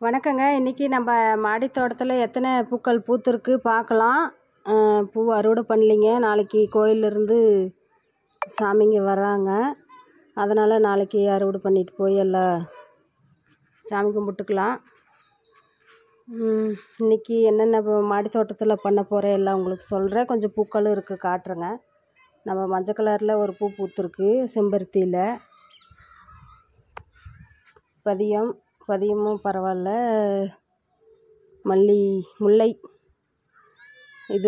வணக்கங்க இன்றைக்கி நம்ம மாடி தோட்டத்தில் எத்தனை பூக்கள் பூத்திருக்கு பார்க்கலாம் அஹ், பூ அறுவடை பண்ணலிங்க நாளைக்கு கோயிலிருந்து சாமிங்க வர்றாங்க அதனால் நாளைக்கு அறுவடை பண்ணிட்டு போய் எல்லாம் சாமி கும்பிட்டுக்கலாம் ம், இன்னைக்கு என்னென்ன ப- மாடி தோட்டத்தில் பண்ண போகிறேன் எல்லாம் உங்களுக்கு சொல்கிறேன் கொஞ்சம் பூக்களும் இருக்குது காட்டுறேங்க நம்ம மஞ்சள் கலரில் ஒரு பூ பூத்துருக்கு செம்பருத்தியில் பதியம் பதியமும் பரவாயில்ல மல்லி முல்லை இது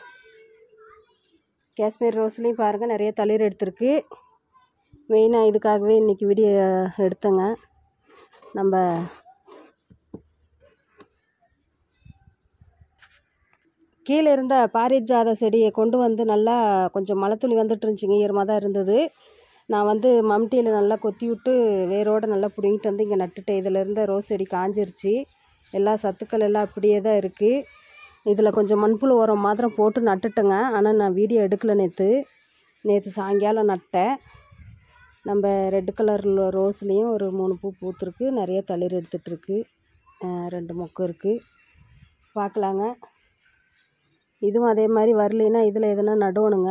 காஷ்மீர் ரோஸ்லேயும் பாருங்கள் நிறைய தளிர் எடுத்திருக்கு மெயினாக இதுக்காகவே இன்றைக்கி வீடியோ எடுத்தேங்க நம்ம கீழே இருந்த பாரிஜாத செடியை கொண்டு வந்து நல்லா கொஞ்சம் மழை துளி வந்துட்டு இருந்துச்சுங்க ஈரமாக தான் இருந்தது நான் வந்து மம்டியில் நல்லா கொத்தி விட்டு வேரோடு நல்லா பிடுங்கிட்டு வந்து இங்கே நட்டுட்டேன் இதில் இருந்த ரோஸ் செடி காஞ்சிருச்சு எல்லா சத்துக்கள் எல்லாம் அப்படியே தான் இருக்குது இதில் கொஞ்சம் மண்புழு உரம் மாத்திரம் போட்டு நட்டுட்டேங்க ஆனால் நான் வீடியோ எடுக்கல நேற்று நேற்று சாயங்காலம் நட்டேன் நம்ம ரெட் கலரில் ரோஸ்லேயும் ஒரு மூணு பூ பூத்துருக்கு நிறைய தளிர் எடுத்துகிட்ருக்கு ரெண்டு மொக்கு இருக்குது பார்க்கலாங்க இதுவும் அதே மாதிரி வரலைன்னா இதில் எதுனா நடணுங்க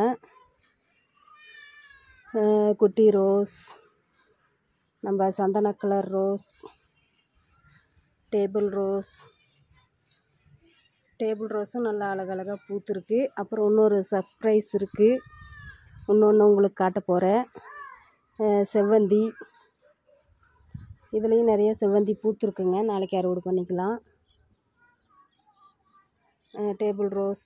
அஹ் குட்டி ரோஸ் நம்ம சந்தன colour rose table rose table ரோஸும் நல்லா அழகழகாக பூத்துருக்கு அப்புறம் இன்னொரு சர்ப்ரைஸ் இருக்குது இன்னொன்று உங்களுக்கு காட்ட போகிறேன் செவ்வந்தி இதுலேயும் நிறைய செவ்வந்தி பூத்துருக்குங்க நாளைக்கு அறுவடை பண்ணிக்கலாம் டேபிள் ரோஸ்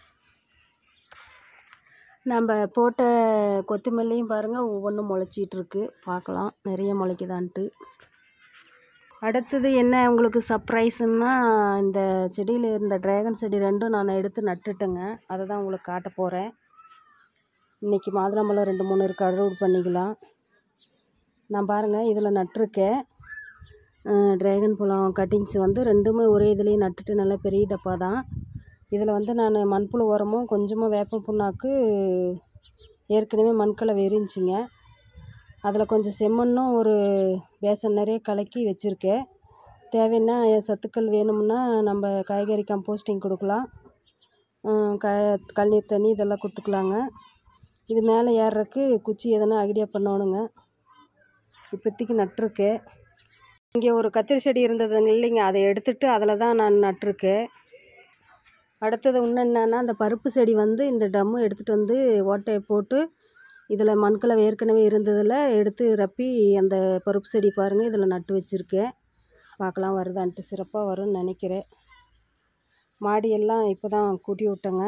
நம்ம போட்ட கொத்தமல்லியும் பாருங்கள் ஒவ்வொன்றும் முளைச்சிட்டு இருக்கு பார்க்கலாம் நிறைய முளைக்குதான்ட்டு அடுத்தது என்ன உங்களுக்கு சர்ப்ரைஸுன்னா இந்த செடியில் இருந்த ட்ராகன் செடி ரெண்டும் நான் எடுத்து நட்டுட்டேங்க அதை தான் உங்களுக்கு காட்ட போகிறேன் இன்றைக்கி மாதுளம்பழம் ரெண்டு மூணு இருக்குது அறுவடை பண்ணிக்கலாம் நான் பாருங்கள் இதில் நட்டிருக்கேன் ட்ராகன் பழம் கட்டிங்ஸ் வந்து ரெண்டுமே ஒரே இதுலேயே நட்டுட்டு நல்லா பெரிய டப்பா தான் இதில் வந்து நான் மண்புழு உரமும் கொஞ்சமாக வேப்ப புண்ணாக்கு ஏற்கனவே மண்கலவை இருந்துச்சுங்க அதில் கொஞ்சம் செம்மண்ணும் ஒரு பேசன் நிறைய கலக்கி வச்சுருக்கேன் தேவைன்னா சத்துக்கள் வேணும்னா நம்ம காய்கறி கம்போஸ்டிங் கொடுக்கலாம் ஹம், க கழுநீர் தண்ணி இதெல்லாம் கொடுத்துக்கலாங்க இது மேலே ஏறுறதுக்கு குச்சி எதனா ஐடியா பண்ணணுங்க இப்போதைக்கு நட்டிருக்கேன் இங்கே ஒரு கத்திரி செடி இருந்ததுங்க இல்லைங்க அதை எடுத்துட்டு அதில் தான் நான் நட்டிருக்கேன் அடுத்தது இன்னும் என்னன்னா அந்த பருப்பு செடி வந்து இந்த டம்மு எடுத்துகிட்டு வந்து ஓட்டையை போட்டு இதில் மண்கலவை ஏற்கனவே இருந்ததில் எடுத்து ரப்பி அந்த பருப்பு செடி பாருங்கள் இதில் நட்டு வச்சுருக்கேன் பார்க்கலாம் வருதான்ட்டு சிறப்பாக வரும்னு நினைக்கிறேன் மாடியெல்லாம் இப்போ தான் கூட்டி விட்டேங்க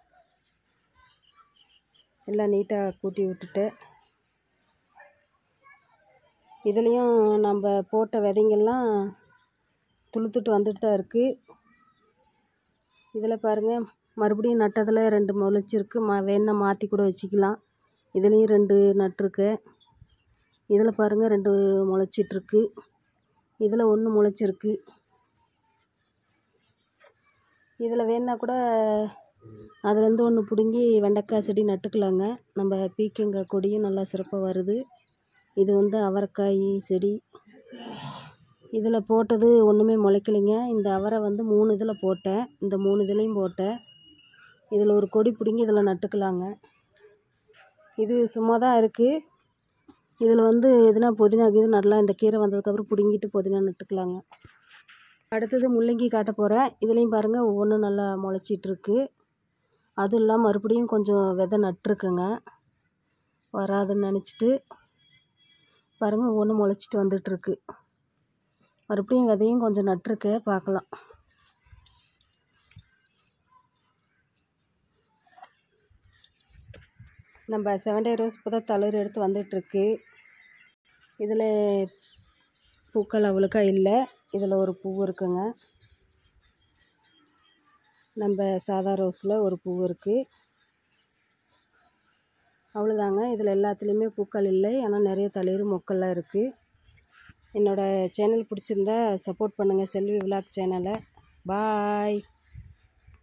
எல்லாம் நீட்டாக கூட்டி விட்டுட்டு இதுலேயும் நம்ம போட்ட விதைங்கெல்லாம் துளுத்துட்டு வந்துட்டு தான் இருக்குது இதில் பாருங்கள் மறுபடியும் நட்டதில் ரெண்டு முளைச்சிருக்கு மா வேணா மாற்றி கூட வச்சுக்கலாம் இதுலேயும் ரெண்டு நட்டிருக்கு இதில் பாருங்கள் ரெண்டு முளைச்சிட்ருக்கு இதில் ஒன்று முளைச்சிருக்கு இதில் வேணா கூட அதுலேருந்து ஒன்று பிடுங்கி வெண்டைக்காய் செடி நட்டுக்கலாங்க நம்ம பீக்கங்காய் கொடியும் நல்லா சிறப்பாக வருது இது வந்து அவரைக்காய் செடி இதில் போட்டது ஒன்றுமே முளைக்கலைங்க இந்த அவரை வந்து மூணு இதில் போட்டேன் இந்த மூணு இதுலேயும் போட்டேன் இதில் ஒரு கொடி பிடுங்கி இதில் நட்டுக்கலாங்க இது சும்மா தான் இருக்குது இதில் வந்து எதுனா புதினா கீது நடலாம் இந்த கீரை வந்ததுக்கப்புறம் பிடுங்கிட்டு புதினா நட்டுக்கலாங்க அடுத்தது முள்ளங்கி காட்ட போகிறேன் இதுலேயும் பாருங்கள் ஒவ்வொன்றும் நல்லா முளைச்சிட்ருக்கு அதுவும் இல்லாமல் மறுபடியும் கொஞ்சம் விதை நட்டுருக்குங்க வராதுன்னு நினச்சிட்டு பாருங்கள் ஒவ்வொன்றும் முளைச்சிட்டு வந்துட்டுருக்கு மறுபடியும் விதையும் கொஞ்சம் நட்டிருக்கேன் பார்க்கலாம் நம்ம செவன் டே ரோஸ் இப்போ தான் தளிர் எடுத்து வந்துட்டுருக்கு இதில் பூக்கள் அவ்வளோக்கா இல்லை இதில் ஒரு பூ இருக்குங்க நம்ம சாதா ரோஸில் ஒரு பூ இருக்குது அவ்வளோதாங்க இதில் எல்லாத்துலேயுமே பூக்கள் இல்லை ஆனால் நிறைய தளிர் மொக்கெல்லாம் இருக்குது என்னோடய சேனல் பிடிச்சிருந்தா சப்போர்ட் பண்ணுங்கள் செல்வி விலாக் சேனலை பாய்